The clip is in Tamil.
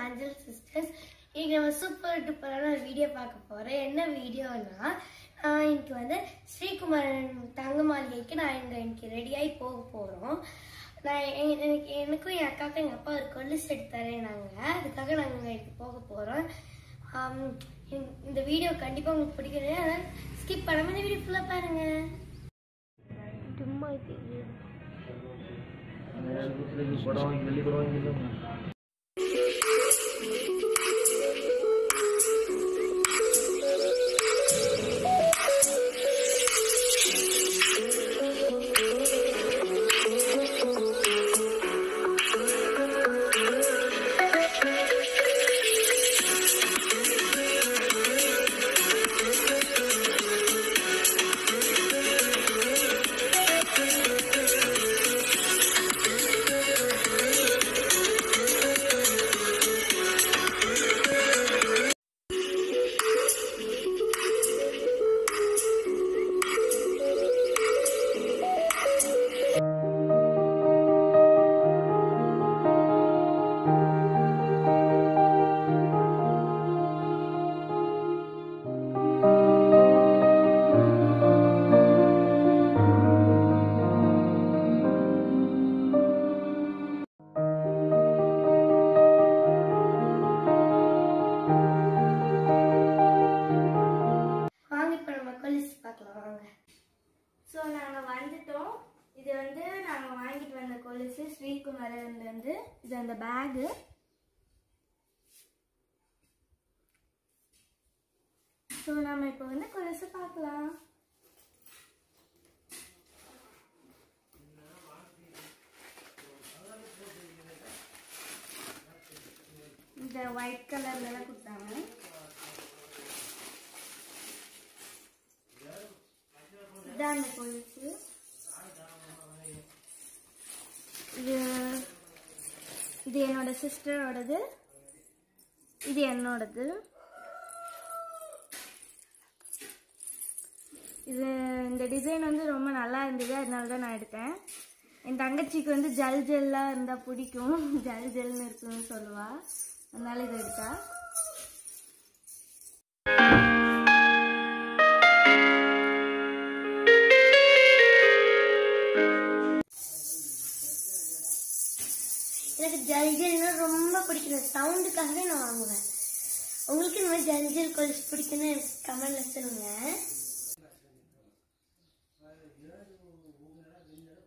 ஆஞ்சல் சிஸ்டர்ஸ் இன்னைக்கு நம்ம சூப்பர் டூப்பரான ஒரு வீடியோ பார்க்க போகிறோம் என்ன வீடியோனா நான் இன்னைக்கு வந்து ஸ்ரீகுமாரன் தங்க மாளிகைக்கு நான் இங்கே இன்னைக்கு ரெடியாகி போக போகிறோம் நான் எ- எனக்கு எனக்கும் என் அக்காவுக்கும் எங்கள் அப்பா ஒரு கொலுசு எடுத்து தரேன் நாங்கள் அதுக்காக நாங்கள் இன்னைக்கு போக போகிறோம் இந்த வீடியோ கண்டிப்பாக உங்களுக்கு பிடிக்குது அதனால் ஸ்கிப் பண்ணாமல் இந்த வீடியோ ஃபுல்லாக பாருங்கள் சும்மா தெரியுது படம் வாங்கி வெள்ளி படம் வாங்கி வாங்க இப்போ நம்ம கொலுசு பார்க்கலாம் வாங்க ஸோ நாங்கள் வந்துட்டோம் இது வந்து நாங்கள் வாங்கிட்டு வந்த கொலுசு ஸ்ரீகுமரன்லேருந்து இது அந்த பேகு ஸோ நம்ம இப்போ வந்து கொலுசு பார்க்கலாம் இந்த ஒயிட் கலர்லலாம் கொடுத்தாங்க இதான் அந்த கொலுசு இது இது என்னோட சிஸ்டரோடது இது என்னோடது இது இந்த டிசைன் வந்து ரொம்ப நல்லா இருந்தது அதனால தான் நான் எடுத்தேன் என் தங்கச்சிக்கு வந்து ஜல் ஜெல்லாக இருந்தால் பிடிக்கும் ஜல் ஜெல்னு இருக்குன்னு சொல்லுவா அதனால இதை எடுத்தா எனக்கு ஜல் ஜெல்னா ரொம்ப பிடிக்கும் இந்த சவுண்டுக்காகவே நான் வாங்குவேன் உங்களுக்கு இந்த மாதிரி ஜல் ஜெல் கொலுசு பிடிக்குன்னு எனக்கு கமெண்ட்ல சொல்லுங்க